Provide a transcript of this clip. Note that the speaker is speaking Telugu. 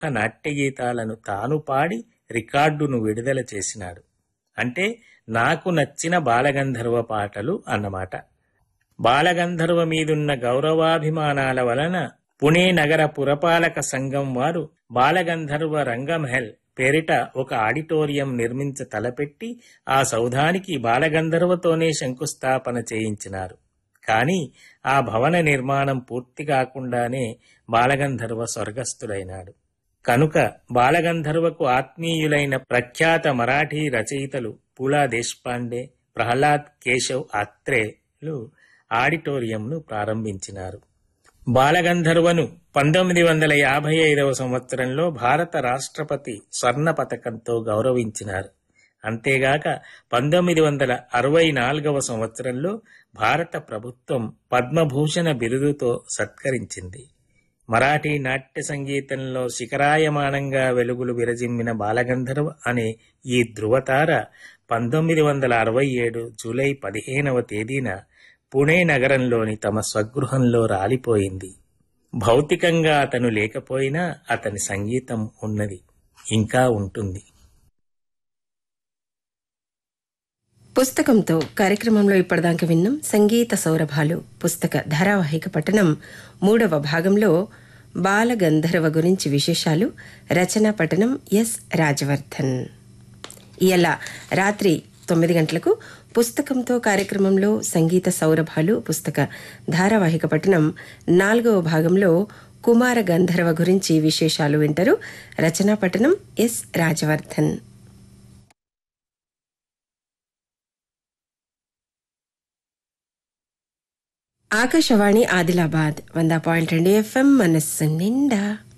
నాట్య గీతాలను తాను పాడి రికార్డును విడుదల చేసినాడు అంటే నాకు నచ్చిన బాలగంధర్వ పాటలు అన్నమాట బాలగంధర్వ మీదున్న గౌరవాభిమానాల వలన పుణే నగర పురపాలక సంఘం వారు బాలగంధర్వ రంగమహల్ పేరిట ఒక ఆడిటోరియం నిర్మించ తలపెట్టి ఆ సౌధానికి బాలగంధర్వతోనే శంకుస్థాపన చేయించినారు కాని ఆ భవన నిర్మాణం పూర్తి కాకుండానే బాలగంధర్వ స్వర్గస్థుడైనాడు కనుక బాలగంధర్వకు ఆత్మీయులైన ప్రఖ్యాత మరాఠీ రచయితలు పూలా దేశపాండే ప్రహ్లాద్ కేశవ్ ఆత్రేలు ఆడిటోరియంను ప్రారంభించినారు బాలగంధర్వను పంతొమ్మిది వందల యాభై ఐదవ సంవత్సరంలో భారత రాష్ట్రపతి స్వర్ణ పథకంతో గౌరవించినారు అంతేగాక పంతొమ్మిది వందల అరవై నాలుగవ సంవత్సరంలో భారత ప్రభుత్వం పద్మభూషణ బిరుదుతో సత్కరించింది మరాఠీ నాట్య సంగీతంలో శిఖరాయమానంగా వెలుగులు విరజిమ్మిన బాలగంధర్వ అనే ఈ ధృవతార పంతొమ్మిది వందల అరవై ఏడు జూలై పదిహేనవ తేదీన పుణే నగరంలోని తమ స్వగృహంలో రాలిపోయింది భౌతికంగా అతను లేకపోయినా అతని సంగీతం ఉన్నది ఇంకా ఉంటుంది పుస్తకంతో కార్యక్రమంలో ఇప్పటిదాకా విన్నాం సంగీత సౌరభాలు పుస్తక ధారావాహిక పఠనం మూడవ భాగంలో బాలగంధర్వ గురించి విశేషాలు రచన పఠనం ఎస్ రాజవర్ధన్ ఇలా రాత్రి తొమ్మిది గంటలకు పుస్తకంతో కార్యక్రమంలో సంగీత సౌరభాలు పుస్తక ధారావాహిక పఠనం నాలుగవ భాగంలో కుమార గంధర్వ గురించి విశేషాలు వింటారు రచనా పఠనం ఎస్ రాజవర్ధన్ ఆకాశవాణి ఆదిలాబాద్ వంద పాయింట్ రెండు ఎఫ్ఎం మనస్సు నిండా